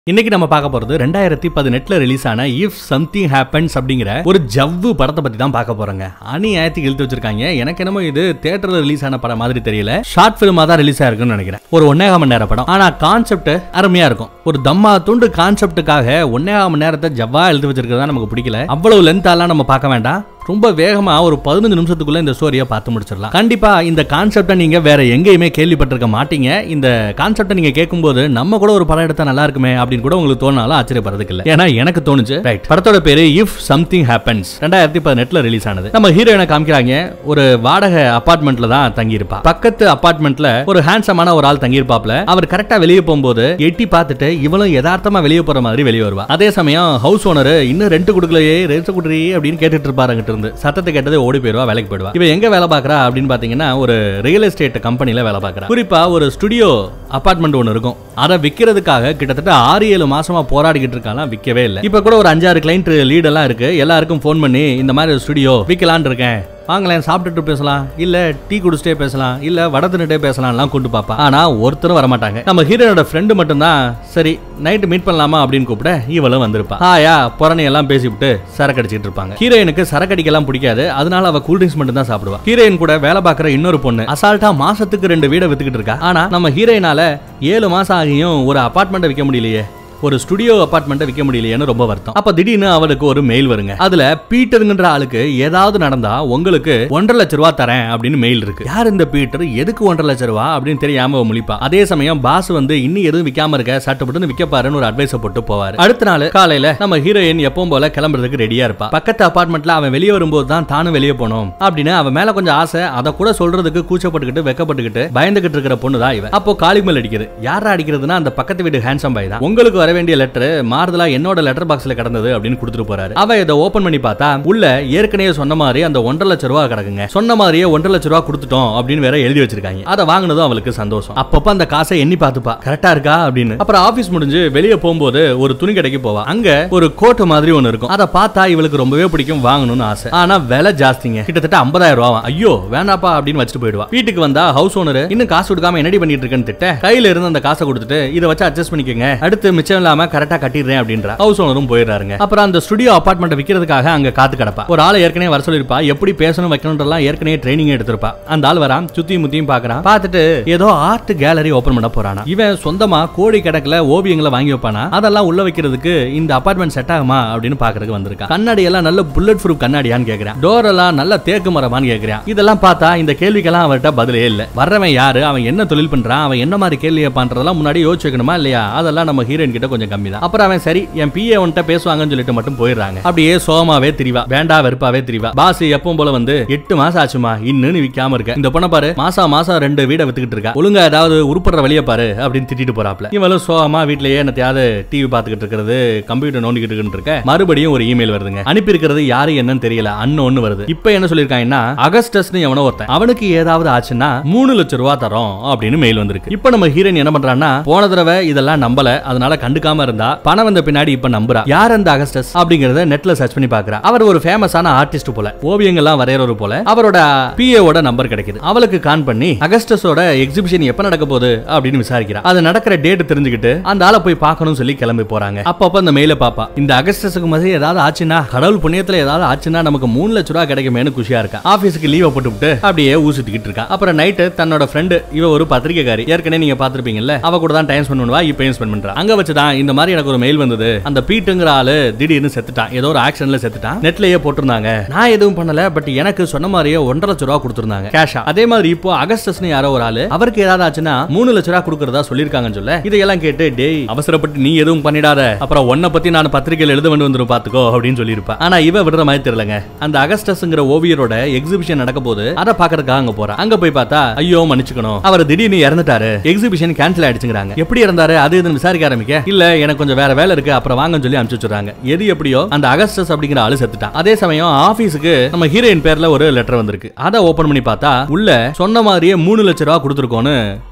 இன்னைக்கு நம்ம பார்க்க போறது ரெண்டாயிரத்தி பதினெட்டுல ரிலீஸ் ஆன இஃப் சம்திங் ஹேப்பன்ஸ் அப்படிங்கிற ஒரு ஜவ்வு படத்தை பத்தி தான் பார்க்க போறோங்க அநியாயத்துக்கு இழுத்து வச்சிருக்காங்க எனக்கு என்னமோ இது தியேட்டர்ல ரிலீஸ் ஆன படம் மாதிரி தெரியல ஷார்ட் பிலிமா தான் ரிலீஸ் ஆயிருக்குன்னு நினைக்கிறேன் ஒரு ஒன்னேகால் மணி நேர படம் ஆனா கான்செப்ட் அருமையா இருக்கும் ஒரு தம்மா துண்டு கான்செப்டுக்காக ஒன்னேகால் மணி நேரத்தை ஜவ்வா எழுதி வச்சிருக்கிறதா நமக்கு பிடிக்கல அவ்வளவு லென்த்தாலாம் நம்ம பார்க்க வேண்டாம் ரொம்ப வேகமா ஒரு பதினஞ்சு நிமிஷத்துக்குள்ள இந்த ஸ்டோரியை பார்த்து முடிச்சிடலாம் கண்டிப்பா இந்த கான்செப்டை நீங்க வேற எங்கேயுமே கேள்விப்பட்டிருக்க மாட்டீங்க இந்த கான்செப்டை நீங்க கேட்கும்போது நம்ம கூட ஒரு படம் எடுத்தா நல்லா இருக்குமே அப்படின்னு கூட உங்களுக்கு தோணாலும் ஆச்சரியப்படுறதுக்கு இல்ல ஏன்னா எனக்கு தோணுச்சு ரைட் படத்தோட பேரு இஃப் சம்திங் ஹேப்பன்ஸ் ரெண்டாயிரத்தி பதினெட்டுல ரிலீஸ் ஆனது நம்ம ஹீரோயினை காமிக்கிறாங்க ஒரு வாடகை அபார்ட்மெண்ட்ல தான் தங்கியிருப்பா பக்கத்து அபார்ட்மெண்ட்ல ஒரு ஹேண்ட்ஸமான ஒரு ஆள் தங்கியிருப்பாப்ல அவர் கரெக்டா வெளியே போகும்போது எட்டி பார்த்துட்டு இவளும் யதார்த்தமா வெளியே போற மாதிரி வெளியே வருவா அதே சமயம் ஹவுஸ் ஓனர் இன்னும் ரெண்ட் கொடுக்கலையே ரெண்ட் கொடுறீ அப்படின்னு கேட்டுட்டு இருப்பாரு அங்கிட்டு இருந்து சத்தத்தை கேட்டது ஓடி போயிடுவா வேலைக்கு போயிடுவா இவ எங்க வேலை பாக்குறா அப்படின்னு பாத்தீங்கன்னா ஒரு ரியல் எஸ்டேட் கம்பெனில வேலை பாக்குறா குறிப்பா ஒரு ஸ்டுடியோ அபார்ட்மெண்ட் ஒன்று இருக்கும் அதை விற்கிறதுக்காக கிட்டத்தட்ட ஆறு ஏழு மாசமா போராடிக்கிட்டு இருக்காலாம் விற்கவே இல்லை இப்ப கூட ஒரு அஞ்சாறு கிளைண்ட் லீட் எல்லாம் இருக்கு எல்லாருக்கும் ஃபோன் பண்ணி இந்த மாதிரி ஒரு ஸ்டுடியோ விற்கலான்னு இருக்கேன் வாங்களேன் சாப்பிட்டுட்டு பேசலாம் இல்ல டீ குடிச்சிட்டே பேசலாம் இல்ல வடை தின்னுட்டே பேசலாம்லாம் கூட்டு பாப்பா ஆனா ஒருத்தரும் வர மாட்டாங்க நம்ம ஹீரோனோட ஃப்ரெண்டு மட்டும்தான் சரி நைட்டு மீட் பண்ணலாமா அப்படின்னு கூப்பிட இவளும் வந்திருப்பா ஹாயா புறணி எல்லாம் பேசிவிட்டு சரக்கு அடிச்சிட்டு இருப்பாங்க ஹீரோயினுக்கு சரக்கு அடிக்கலாம் பிடிக்காது அதனால அவ கூல் ட்ரிங்க்ஸ் மட்டும் தான் சாப்பிடுவா ஹீரோயின் கூட வேலை பார்க்குற இன்னொரு பொண்ணு அசால்ட்டா மாசத்துக்கு ரெண்டு வீடை வித்துக்கிட்டு இருக்கா ஆனா நம்ம ஹீரோயினால ஏழு மாசம் ஆகியும் ஒரு அபார்ட்மெண்ட்டை விற்க முடியலையே ஒரு ஸ்டுடியோ அபார்ட்மெண்ட்டை விற்க முடியலையேன்னு ரொம்ப வருத்தம் அப்ப திடீர்னு அவளுக்கு ஒரு மெயில் வருங்க அதுல பீட்டருங்கிற ஆளுக்கு ஏதாவது நடந்தா உங்களுக்கு ஒன்றரை லட்ச ரூபா தரேன் அப்படின்னு மெயில் இருக்கு யார் இந்த பீட்டர் எதுக்கு ஒன்றரை லட்ச ரூபா அப்படின்னு தெரியாம அவ முழிப்பா அதே சமயம் பாஸ் வந்து இன்னும் எதுவும் விற்காம இருக்க சட்டப்பட்டு விற்க பாருன்னு ஒரு அட்வைஸ் போட்டு போவாரு அடுத்த நாள் காலையில நம்ம ஹீரோயின் எப்பவும் போல கிளம்புறதுக்கு ரெடியா இருப்பா பக்கத்து அபார்ட்மெண்ட்ல அவன் வெளியே வரும்போது தான் தானும் வெளியே போனோம் அப்படின்னு அவன் மேல கொஞ்சம் ஆசை அதை கூட சொல்றதுக்கு கூச்சப்பட்டுக்கிட்டு வெக்கப்பட்டுக்கிட்டு பயந்துகிட்டு இருக்கிற பொண்ணு தான் இவன் அப்போ காலிமல் அடிக்குது யாரா அடிக்கிறதுனா அந்த பக்கத்து வீட்டு ஹேண்ட்ஸம் பாய் தான் உங்களுக்கு வர வேண்டிய லெட்டர் மாறுதலா என்னோட லெட்டர் பாக்ஸ்ல கிடந்தது அப்படின்னு கொடுத்துட்டு போறாரு அவ இதை ஓபன் பண்ணி பார்த்தா உள்ள ஏற்கனவே சொன்ன மாதிரி அந்த ஒன்றரை லட்ச ரூபா கிடக்குங்க சொன்ன மாதிரியே ஒன்றரை லட்ச ரூபா கொடுத்துட்டோம் அப்படின்னு வேற எழுதி வச்சிருக்காங்க அதை வாங்கினதும் அவளுக்கு சந்தோஷம் அப்பப்ப அந்த காசை எண்ணி பார்த்துப்பா கரெக்டா இருக்கா அப்படின்னு அப்புறம் ஆபீஸ் முடிஞ்சு வெளியே போகும்போது ஒரு துணி கடைக்கு போவா அங்க ஒரு கோட்டு மாதிரி ஒன்னு இருக்கும் அதை பார்த்தா இவளுக்கு ரொம்பவே பிடிக்கும் வாங்கணும்னு ஆசை ஆனா விலை ஜாஸ்திங்க கிட்டத்தட்ட ஐம்பதாயிரம் ரூபா ஐயோ வேணாப்பா அப்படின்னு வச்சுட்டு போயிடுவா வீட்டுக்கு வந்தா ஹவுஸ் ஓனர் இன்னும் காசு கொடுக்காம என்னடி பண்ணிட்டு இருக்கேன்னு திட்ட கையில இருந்து அந்த காசை கொடுத்துட்டு இதை வச்சு அட்ஜஸ்ட் பண்ணிக்கோங்க அடுத்து மிச்சம் இல்லாம கரெக்டா கட்டிடுறேன் அப்படின்ற ஹவுஸ் ஓனரும் போயிடுறாருங்க அப்புறம் அந்த ஸ்டுடியோ அபார்ட்மெண்ட் விற்கிறதுக்காக அங்க காத்து கிடப்பா ஒரு ஆளை ஏற்கனவே வர சொல்லிருப்பா எப்படி பேசணும் வைக்கணும்ன்றலாம் ஏற்கனவே ட்ரைனிங் எடுத்திருப்பா அந்த ஆள் வரான் சுத்தியும் முத்தியும் பாக்குறான் பார்த்துட்டு ஏதோ ஆர்ட் கேலரி ஓபன் பண்ண போறானா இவன் சொந்தமா கோடி கணக்குல ஓவியங்களை வாங்கி வைப்பானா அதெல்லாம் உள்ள வைக்கிறதுக்கு இந்த அபார்ட்மெண்ட் செட் ஆகுமா அப்படின்னு பாக்குறதுக்கு வந்திருக்கான் கண்ணாடி எல்லாம் நல்ல புல்லட் ப்ரூஃப் கண்ணாடியான்னு கேக்குறான் டோர் எல்லாம் நல்ல தேக்கு மரமான்னு கேக்குறான் இதெல்லாம் பார்த்தா இந்த கேள்விக்கெல்லாம் அவர்கிட்ட பதிலே இல்ல வர்றவன் யாரு அவன் என்ன தொழில் பண்றான் அவன் என்ன மாதிரி கேள்வி பண்றதெல்லாம் முன்னாடி யோசிச்சு வைக்கணுமா இல்லையா அதெல்லாம் நம்ம ஹீரோயின் கிட்ட கொஞ்சம் கம்மி தான் அப்புறம் அவன் சரி என் பிஏ வந்துட்ட பேசுவாங்கன்னு சொல்லிட்டு மட்டும் போயிடுறாங்க அப்படியே சோமாவே திரிவா வேண்டா வெறுப்பாவே திரிவா பாஸ் எப்பவும் போல வந்து எட்டு மாசம் ஆச்சுமா இன்னும் விக்காம இருக்க இந்த பொண்ணை பாரு மாசம் மாசம் ரெண்டு வீடை வித்துக்கிட்டு இருக்கா ஒழுங்கா ஏதாவது உருப்படுற வழியை பாரு அப்படின்னு திட்டிட்டு போறாப்ல இவளும் சோகமா வீட்லயே என்னத்தையாவது டிவி பாத்துக்கிட்டு இருக்கிறது கம்ப்யூட்டர் நோண்டிக்கிட்டு இருக்க மறுபடியும் ஒரு இமெயில் வருதுங்க அனுப்பி இருக்கிறது யாரு என்னன்னு தெரியல அன்னொன்னு வருது இப்ப என்ன சொல்லிருக்காங்கன்னா அகஸ்டஸ்னு எவனோ ஒருத்தன் அவனுக்கு ஏதாவது ஆச்சுன்னா மூணு லட்சம் ரூபா தரோம் அப்படின்னு மெயில் வந்திருக்கு இப்ப நம்ம ஹீரோயின் என்ன பண்றான்னா போன தடவை இதெல்லாம் நம்பல அதனால கண்டுக்காம இருந்தா பணம் வந்த பின்னாடி இப்ப நம்புறா யார் அந்த அகஸ்டஸ் அப்படிங்கறத நெட்ல சர்ச் பண்ணி பாக்குறா அவர் ஒரு ஃபேமஸான ஆர்டிஸ்ட் போல ஓவியங்கள்லாம் வரையறவர் போல அவரோட பிஏவோட நம்பர் கிடைக்குது அவளுக்கு கான் பண்ணி அகஸ்டஸோட எக்ஸிபிஷன் எப்ப நடக்க போகுது அப்படின்னு விசாரிக்கிறா அது நடக்கிற டேட் தெரிஞ்சுக்கிட்டு அந்த ஆளை போய் பார்க்கணும்னு சொல்லி கிளம்பி போறாங்க அப்பப்ப அந்த மெயில பாப்பா இந்த அகஸ்டஸுக்கு மாதிரி ஏதாவது ஆச்சுன்னா கடவுள் புண்ணியத்துல ஏதாவது ஆச்சுன்னா நமக்கு மூணு லட்ச ரூபா கிடைக்குமேனு குஷியா இருக்கா ஆபீஸ்க்கு லீவை போட்டுவிட்டு அப்படியே ஊசிட்டுக்கிட்டு இருக்கா அப்புறம் நைட்டு தன்னோட ஃப்ரெண்டு இவ ஒரு பத்திரிக்கைக்காரி ஏற்கனவே நீங்க பாத்திருப்பீங்கல்ல அவ கூட தான் டைம் ஸ்பெண்ட் பண்ணுவா இப்பயும் ஸ்பெண்ட் பண்றா அங்க வச்சுதான் இந்த மாதிரி எனக்கு ஒரு மெயில் வந்தது அந்த பீட்டுங்கிற ஆளு திடீர்னு செத்துட்டான் ஏதோ ஒரு ஆக்ஷன்ல செத்துட்டான் நெட்லயே போட்டிருந்தாங்க நான் எதுவும் பண்ணல பட் எனக்கு சொன்ன மாதிரியே ஒன்றரை லட்ச ரூபா கொடுத்திருந்தாங்க கேஷா அதே மாதிரி இப்போ அகஸ்டஸ்னு யாரோ ஒரு ஆளு அவருக்கு ஏதாவது ஆச்சுன்னா மூணு லட்ச ரூபா கொடுக்கறதா சொல்லிருக்காங்கன்னு சொல்ல இதையெல்லாம் கேட்டு டேய் அவசரப்பட்டு நீ எதுவும் பண்ணிடாத அப்புறம் உன்னை பத்தி நான் பத்திரிகையில் எழுத வேண்டி வந்துரும் பாத்துக்கோ அப்படின்னு சொல்லியிருப்பா ஆனா இவ விடுற மாதிரி தெரியலங்க அந்த அகஸ்டஸ்ங்கிற ஓவியரோட எக்ஸிபிஷன் நடக்க போது அதை பாக்குறதுக்காக அங்க போறா அங்க போய் பார்த்தா ஐயோ மன்னிச்சுக்கணும் அவர் திடீர்னு இறந்துட்டாரு எக்ஸிபிஷன் கேன்சல் ஆயிடுச்சுங்கிறாங்க எப்படி இறந்தாரு அது இதுன்னு விசாரிக்க ஆரம்பிக்க இல்ல எனக்கு கொஞ்சம் வேற வேலை இருக்கு அப்புறம் வாங்கன்னு சொல்லி அனுப்பிச்சு வச்சுறாங்க எது எப்படியோ அந்த அகஸ்டஸ் அப்படிங்கிற ஆளு செத்துட்டான் அதே சமயம் ஆபீஸுக்கு நம்ம ஹீரோயின் பேர்ல ஒரு லெட்டர் வந்திருக்கு அதை ஓபன் பண்ணி பார்த்தா உள்ள சொன்ன மாதிரியே மூணு லட்ச ரூபா கொடுத்துருக்கோன்னு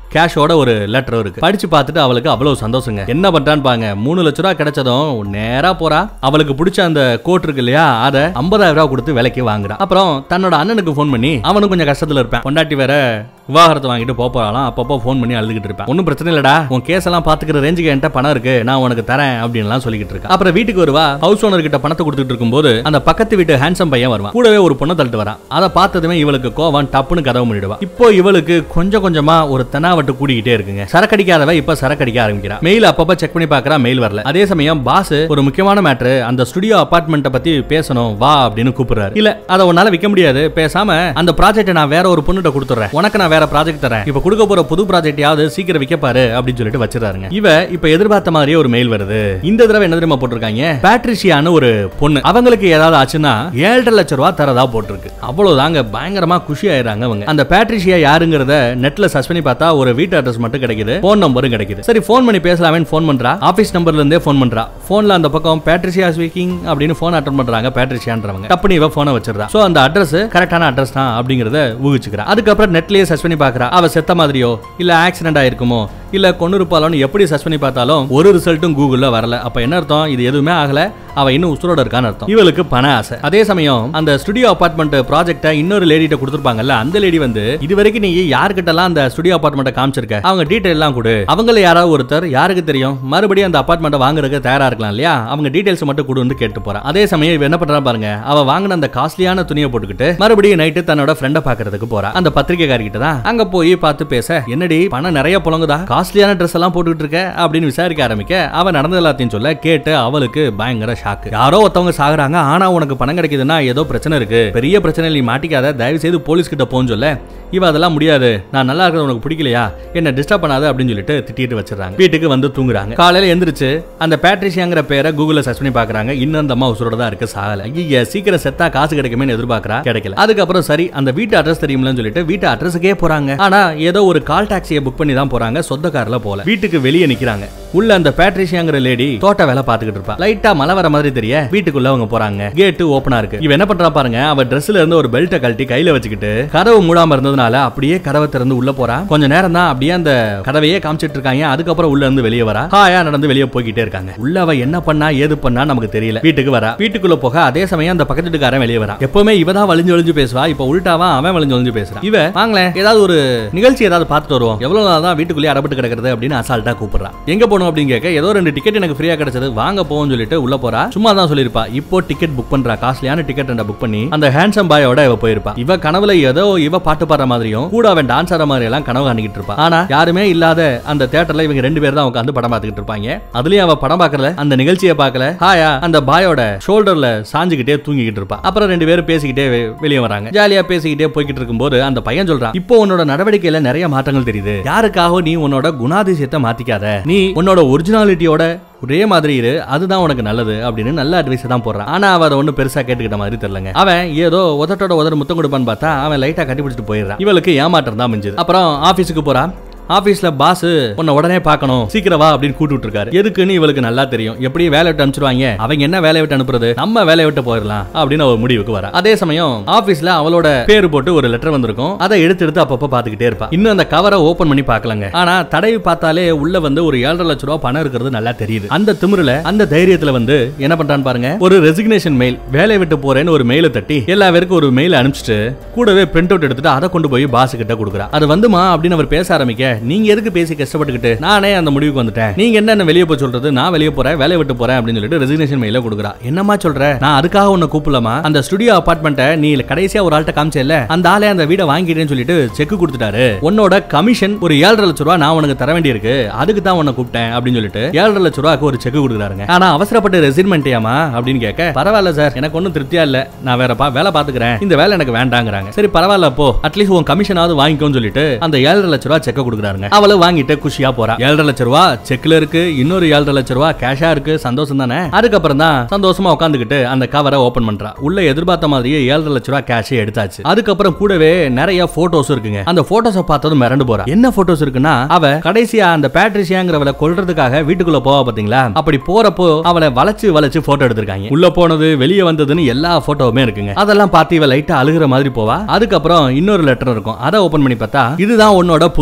கேஷோட ஒரு லெட்டர் இருக்கு படிச்சு பார்த்துட்டு அவளுக்கு அவ்வளவு சந்தோஷங்க என்ன பண்றான்னு பாங்க மூணு லட்ச ரூபா கிடைச்சதும் நேரா போறா அவளுக்கு பிடிச்ச அந்த கோட் இருக்கு இல்லையா அதை ஐம்பதாயிரம் ரூபா கொடுத்து விலைக்கு வாங்குறா அப்புறம் தன்னோட அண்ணனுக்கு ஃபோன் பண்ணி அவனும் கொஞ்சம் கஷ்டத்துல இருப்பான் பொண்டாட்டி வேற விவாகரத்தை வாங்கிட்டு போப் போறாளாம் அப்பப்போ ஃபோன் பண்ணி அழுதுகிட்டு இருப்பேன் ஒன்றும் பிரச்சனை இல்லடா உன் கேஸ் எல்லாம் பாத்துக்கிற ரேஞ்சுக்கு என்கிட்ட பணம் இருக்கு நான் உனக்கு தரேன் அப்படின்லாம் சொல்லிக்கிட்டு இருக்கேன் அப்புறம் வீட்டுக்கு வருவா ஹவுஸ் ஓனர் கிட்ட பணத்தை கொடுத்துட்டு இருக்கும்போது அந்த பக்கத்து வீட்டு ஹேண்ட்ஸம் பையன் வருவான் கூடவே ஒரு பொண்ணை தள்ளிட்டு வரான் அதை பார்த்ததுமே இவளுக்கு கோவம் டப்புன்னு கதவு பண்ணிடுவா இப்போ இவளுக்கு கொஞ்சம் கொஞ்சமா ஒரு தெனாவட்டு கூடிக்கிட்டே இருக்குங்க சரக்கடிக்காதவ இப்ப சரக்கடிக்க ஆரம்பிக்கிறா மெயில் அப்பப்ப செக் பண்ணி பார்க்கறா மெயில் வரல அதே சமயம் பாஸ் ஒரு முக்கியமான மேட்ரு அந்த ஸ்டுடியோ அபார்ட்மெண்ட்டை பத்தி பேசணும் வா அப்படின்னு கூப்பிடுறாரு இல்ல அதை உன்னால விற்க முடியாது பேசாம அந்த ப்ராஜெக்ட் நான் வேற ஒரு பொண்ணுகிட்ட கொடுத்துறேன் உனக்கு நான் வேற ப்ராஜெக்ட் தரேன் இப்ப கொடுக்க போற புது ப்ராஜெக்ட் யாவது சீக்கிரம் விற்க பாரு அப்படின்னு சொல்லிட்டு வச்சிருக்காருங்க இவ இப்ப எதிர்பார்த்த மாதிரியே ஒரு மெயில் வருது இந்த தடவை என்ன தெரியுமா போட்டிருக்காங்க பேட்ரிஷியான்னு ஒரு பொண்ணு அவங்களுக்கு ஏதாவது ஆச்சுன்னா ஏழரை லட்சம் ரூபா தரதா போட்டிருக்கு அவ்வளவுதாங்க பயங்கரமா குஷி ஆயிடுறாங்க அவங்க அந்த பேட்ரிஷியா யாருங்கிறத நெட்ல சர்ச் பண்ணி பார்த்தா ஒரு வீட்டு அட்ரஸ் மட்டும் கிடைக்குது போன் நம்பரும் கிடைக்குது சரி ஃபோன் பண்ணி பேசலாமே ஃபோன் பண்றா ஆபீஸ் நம்பர்ல இருந்தே ஃபோன் பண்றா போன்ல அந்த பக்கம் பேட்ரிஷியா ஸ்பீக்கிங் அப்படின்னு போன் அட்டன் பண்றாங்க பேட்ரிஷியான்றவங்க டப்புனு இவ போனை வச்சிருந்தா சோ அந்த அட்ரஸ் கரெக்டான அட்ரஸ் தான் அப்படிங்கறத ஊகிச்சுக்கிறா அதுக்கப்புறம் நெட்லயே சர்ச் பண்ணி பாக்குறா அவ செத்த மாதிரியோ இல்ல ஆக்சிடென்ட் ஆயிருக்குமோ இல்ல கொண்டு இருப்பாளோன்னு எப்படி சர்ச் பண்ணி பார்த்தாலும் ஒரு ரிசல்ட்டும் கூகுள்ல வரல அப்ப என்ன அர்த்தம் இது எதுவுமே ஆகல அவ இன்னும் உசுரோட இருக்கான்னு அர்த்தம் இவளுக்கு பண ஆசை அதே சமயம் அந்த ஸ்டுடியோ அபார்ட்மெண்ட் ப்ராஜெக்ட்டை இன்னொரு லேடிட்ட கொடுத்துருப்பாங்கல்ல அந்த லேடி வந்து இது வரைக்கும் நீ யாருக்கிட்டலாம் அந்த ஸ்டுடியோ அபார்ட்மெண்ட்டை காமிச்சிருக்க அவங்க டீடைல் எல்லாம் கொடு அவங்கள யாராவது ஒருத்தர் யாருக்கு தெரியும் மறுபடியும் அந்த அபார்ட்மெண்ட்டை வாங்குறதுக்கு தயாரா இருக்கலாம் இல்லையா அவங்க டீடைல்ஸ் மட்டும் கொடுன்னு கேட்டு போறா அதே சமயம் இவ என்ன பண்றா பாருங்க அவ வாங்கின அந்த காஸ்ட்லியான துணியை போட்டுக்கிட்டு மறுபடியும் நைட்டு தன்னோட ஃப்ரெண்டை பாக்குறதுக்கு போறா அந்த பத்திரிகைக்காரிக்கிட்ட தான் அங்க போய் பார்த்து பேச என்னடி பணம் நிறைய புலங்குதா காஸ்ட்லியான ட்ரெஸ் எல்லாம் போட்டுக்கிட்டு இருக்க அப்படின்னு விசாரிக்க ஆரம்பிக்க அவ நடந்தது எல்லாத்தையும் சொல்ல கேட்டு அவளுக்கு பயங்கர ஷாக்கு யாரோ ஒருத்தவங்க சாகுறாங்க ஆனா உனக்கு பணம் கிடைக்குதுன்னா ஏதோ பிரச்சனை இருக்கு பெரிய பிரச்சனை நீ மாட்டிக்காத தயவு செய்து போலீஸ் கிட்ட போன்னு சொல்ல இவ அதெல்லாம் முடியாது நான் நல்லா இருக்கிறது உனக்கு பிடிக்கலையா என்ன டிஸ்டர்ப் பண்ணாத அப்படின்னு சொல்லிட்டு திட்டிட்டு வச்சிடறாங்க வீட்டுக்கு வந்து தூங்குறாங்க காலையில எந்திரிச்சு அந்த பேட்ரிஷியாங்கிற பேரை கூகுள்ல சர்ச் பண்ணி பாக்குறாங்க இன்னும் அந்த அம்மா உசுரோட தான் இருக்கு சாகல ஐயா சீக்கிரம் செத்தா காசு கிடைக்குமேன்னு எதிர்பார்க்கறா கிடைக்கல அதுக்கப்புறம் சரி அந்த வீட்டு அட்ரஸ் தெரியும்லன்னு சொல்லிட்டு வீட்டு அட்ரஸுக்கே போறாங்க ஆனா ஏதோ ஒரு கால் டாக்ஸியை புக் பண்ணி தான் போறாங்க சொந்த கார்ல போல வீட்டுக்கு வெளியே நிக்கிறாங்க உள்ள அந்த பேட்ரிஷியாங்கிற லேடி தோட்ட வேலை பாத்துக்கிட்டு இருப்பா லைட்டா மழை வர மாதிரி தெரிய வீட்டுக்குள்ள அவங்க போறாங்க கேட்டு ஓபனா இருக்கு இவ என்ன பண்றா பாருங்க அவ ட்ரெஸ்ல இருந்து ஒரு பெல்ட்டை கழட்டி கையில வச்சுக்கிட்டு கதவு மூடாம இருந்ததுனால அப்படியே கதவை திறந்து உள்ள போறா கொஞ்ச நேரம் தான் அப்படியே அந்த கதவையே காமிச்சிட்டு இருக்காங்க அதுக்கப்புறம் உள்ள இருந்து வெளியே வரா ஹாயா நடந்து வெளியே போய்கிட்டே இருக்காங்க உள்ள அவ என்ன பண்ணா ஏது பண்ணா நமக்கு தெரியல வீட்டுக்கு வரா வீட்டுக்குள்ள போக அதே சமயம் அந்த பக்கத்து வீட்டுக்காரன் வெளியே வரா எப்பவுமே இவ தான் வலிஞ்சு வலிஞ்சு பேசுவா இப்ப உள்டாவா அவன் வலிஞ்சு வலிஞ்சு பேசுறான் இவ வாங்களேன் ஏதாவது ஒரு நிகழ்ச்சி ஏதாவது பார்த்துட்டு வருவோம் எவ்வளவு நாள் தான் வீட்டுக்குள்ளேயே அடப்பட்டு கிடக்குறது அப்படின்னு அசால்ட்டா கூப்பிடுறா எங்க போகணும் அப்படின்னு கேட்க ஏதோ ரெண்டு டிக்கெட் எனக்கு ஃப்ரீயா கிடைச்சது வாங்க போவோம்னு சொல்லிட்டு உள்ள போறா சும்மா தான் சொல்லிருப்பா இப்போ டிக்கெட் புக் பண்றா காஸ்ட்லியான டிக்கெட் ரெண்ட புக் பண்ணி அந்த ஹேண்ட்ஸம் பாயோட இவ போயிருப்பா இவ கனவுல ஏதோ இவ பாட்டு பாடுற மாதிரியும் கூட அவன் டான்ஸ் ஆடுற மாதிரி எல்லாம் கனவு காணிக்கிட்டு இருப்பா ஆனா யாருமே இல்லாத அந்த தியேட்டர்ல இவங்க ரெண்டு பேர் தான் உட்காந்து படம் பார்த்துக்கிட்டு இருப்பாங்க அதுலயும் அவ படம் பார்க்கல அந்த நிகழ்ச்சியை பார்க்கல ஹாயா அந்த பாயோட ஷோல்டர்ல சாஞ்சுக்கிட்டே தூங்கிக்கிட்டு இருப்பா அப்புறம் ரெண்டு பேரும் பேசிக்கிட்டே வெ- வெளியே வராங்க ஜாலியா பேசிக்கிட்டே போய்கிட்டு இருக்கும்போது அந்த பையன் சொல்றான் இப்போ உன்னோட நடவடிக்கையில நிறைய மாற்றங்கள் தெரியுது யாருக்காக நீ உன்னோட குணாதிசயத்தை மாத்திக்காத நீ உன்னோட ஒரிஜினாலிட்டியோட ஒரே மாதிரி இரு அதுதான் உனக்கு நல்லது அப்படின்னு நல்ல அட்வைஸ் தான் போடுறான் ஆனா அவ அதை ஒன்னும் பெருசா கேட்டுக்கிட்ட மாதிரி தெரியலங்க அவன் ஏதோ உதட்டோட உதட முத்தம் கொடுப்பான்னு பார்த்தா அவன் லைட்டா கட்டி பிடிச்சிட்டு போயிடுறான் இவளுக்கு ஏமாற்றம் தான் மிஞ்சுது அப்புறம் ஆபீஸுக்கு போறா ஆபீஸ்ல பாஸ் உன்னை உடனே பார்க்கணும் சீக்கிரம் வா அப்படின்னு கூட்டு இருக்காரு எதுக்குன்னு இவளுக்கு நல்லா தெரியும் எப்படி வேலை விட்டு அனுப்பிச்சிருவாங்க அவங்க என்ன வேலையை விட்டு அனுப்புறது நம்ம வேலையை விட்டு போயிடலாம் அப்படின்னு அவ முடிவுக்கு வரா அதே சமயம் ஆபீஸ்ல அவளோட பேரு போட்டு ஒரு லெட்டர் வந்திருக்கும் அதை எடுத்து எடுத்து அப்பப்ப பாத்துக்கிட்டே இருப்பா இன்னும் அந்த கவரை ஓபன் பண்ணி பார்க்கலங்க ஆனா தடவி பார்த்தாலே உள்ள வந்து ஒரு ஏழரை லட்சம் ரூபாய் பணம் இருக்கிறது நல்லா தெரியுது அந்த திமிருல அந்த தைரியத்துல வந்து என்ன பண்றான்னு பாருங்க ஒரு ரெசிக்னேஷன் மெயில் வேலையை விட்டு போறேன்னு ஒரு மெயிலை தட்டி எல்லா பேருக்கும் ஒரு மெயில் அனுப்பிச்சிட்டு கூடவே பிரிண்ட் அவுட் எடுத்துட்டு அதை கொண்டு போய் பாஸ் கிட்ட கொடுக்குறா அது வந்துமா அப்படின்னு அவர் பேச ஆரம்பிக்க நீங்க எதுக்கு பேசி கஷ்டப்பட்டுக்கிட்டு நானே அந்த முடிவுக்கு வந்துட்டேன் நீங்க என்ன என்ன வெளியே போய் சொல்றது நான் வெளியே போறேன் வேலையை விட்டு போறேன் அப்படின்னு சொல்லிட்டு ரெசிக்னேஷன் மெயில கொடுக்குறா என்னமா சொல்ற நான் அதுக்காக உன்னை கூப்பிடலாமா அந்த ஸ்டுடியோ அபார்ட்மெண்ட்டை நீ கடைசியா ஒரு ஆள்கிட்ட காமிச்சல அந்த ஆளே அந்த வீடை வாங்கிட்டேன்னு சொல்லிட்டு செக் கொடுத்துட்டாரு உன்னோட கமிஷன் ஒரு ஏழரை லட்சம் ரூபா நான் உனக்கு தர வேண்டியிருக்கு அதுக்கு தான் உன்னை கூப்பிட்டேன் அப்படின்னு சொல்லிட்டு ஏழரை லட்சம் ரூபாய்க்கு ஒரு செக் கொடுக்குறாருங்க ஆனா அவசரப்பட்டு ரெசிட்மெண்ட் ஏமா அப்படின்னு கேட்க பரவாயில்ல சார் எனக்கு ஒன்றும் திருப்தியா இல்ல நான் வேற பா வேலை பாத்துக்கிறேன் இந்த வேலை எனக்கு வேண்டாங்கிறாங்க சரி பரவாயில்ல போ அட்லீஸ்ட் உன் கமிஷனாவது வாங்கிக்கோன்னு சொல்லிட்டு அந்த ஏழரை லட்ச ரூபா செக் கொடுக்குறாருங்க அவளை வாங்கிட்டு குஷியா போறா ஏழரை லட்ச ரூபா செக்ல இருக்கு இன்னொரு ஏழரை லட்ச ரூபா கேஷா இருக்கு சந்தோஷம் தானே அதுக்கப்புறம் தான் சந்தோஷமா உட்காந்துக்கிட்டு அந்த கவரை ஓபன் பண்றா உள்ள எதிர்பார்த்த மாதிரியே ஏழரை லட்ச ரூபா கேஷ் எடுத்தாச்சு அதுக்கப்புறம் கூடவே நிறைய போட்டோஸ் இருக்குங்க அந்த போட்டோஸை பார்த்ததும் மிரண்டு போறா என்ன போட்டோஸ் இருக்குன்னா அவ கடைசியா அந்த பேட்ரிஷியாங்கிறவளை கொல்றதுக்காக வீட்டுக்குள்ள போவா பாத்தீங்களா அப்படி போறப்போ அவளை வளைச்சு வளைச்சு போட்டோ எடுத்திருக்காங்க உள்ள போனது வெளியே வந்ததுன்னு எல்லா போட்டோவுமே இருக்குங்க அதெல்லாம் பார்த்து இவ லைட்டா அழுகுற மாதிரி போவா அதுக்கப்புறம் இன்னொரு லெட்டர் இருக்கும் அதை ஓபன் பண்ணி பார்த்தா இதுதான் உன்னோட புது வேலை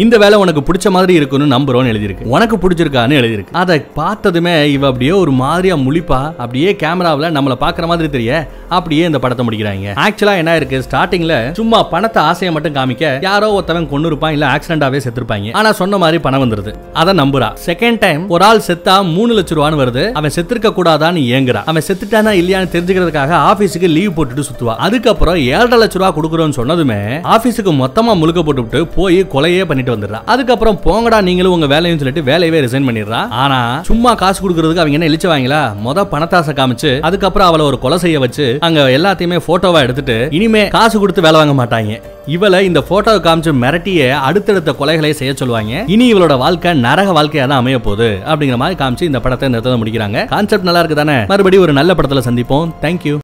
இந்த வேலை உனக்கு பிடிச்ச மாதிரி இருக்குன்னு நம்புறோம்னு எழுதியிருக்கு உனக்கு பிடிச்சிருக்கான்னு எழுதியிருக்கு அதை பார்த்ததுமே இவ அப்படியே ஒரு மாதிரியா முழிப்பா அப்படியே கேமராவுல நம்மள பாக்குற மாதிரி தெரிய அப்படியே இந்த படத்தை முடிக்கிறாங்க ஆக்சுவலா என்ன இருக்கு ஸ்டார்டிங்ல சும்மா பணத்தை ஆசையை மட்டும் காமிக்க யாரோ ஒருத்தவன் கொண்டு இருப்பான் இல்ல ஆக்சிடென்டாவே செத்துருப்பாங்க ஆனா சொன்ன மாதிரி பணம் வந்துருது அதை நம்புறா செகண்ட் டைம் ஒரு ஆள் செத்தா மூணு லட்சம் ரூபான்னு வருது அவன் செத்துருக்க கூடாதான்னு ஏங்குறா அவன் செத்துட்டானா இல்லையான்னு தெரிஞ்சுக்கிறதுக்காக ஆபீஸுக்கு லீவ் போட்டுட்டு சுத்துவா அதுக்கப்புறம் ஏழரை லட்ச ரூபா கொடுக்குறோம்னு சொன்னதுமே ஆபீஸுக்கு மொத்தமா முழுக்க போட்டுவிட்டு போய் கொலையே பண்ணிட்டு வந்துடுறா அதுக்கப்புறம் போங்கடா நீங்களும் உங்க வேலையும் சொல்லிட்டு வேலையவே ரிசைன் பண்ணிடுறா ஆனா சும்மா காசு கொடுக்கறதுக்கு அவங்க என்ன இழிச்சவாங்களா மொத பணத்தாசை காமிச்சு அதுக்கப்புறம் அவளை ஒரு கொலை செய்ய வச்சு அங்க எல்லாத்தையுமே போட்டோவா எடுத்துட்டு இனிமே காசு கொடுத்து வேலை வாங்க மாட்டாங்க இவளை இந்த போட்டோவை காமிச்சு மிரட்டிய அடுத்தடுத்த கொலைகளை செய்ய சொல்லுவாங்க இனி இவளோட வாழ்க்கை நரக வாழ்க்கையா தான் அமைய போகுது அப்படிங்கிற மாதிரி காமிச்சு இந்த படத்தை இந்த இடத்துல முடிக்கிறாங்க கான்செப்ட் நல்லா இருக்கு தானே மறுபடியும் ஒரு நல்ல படத்துல சந்திப்போம் தேங்க்யூ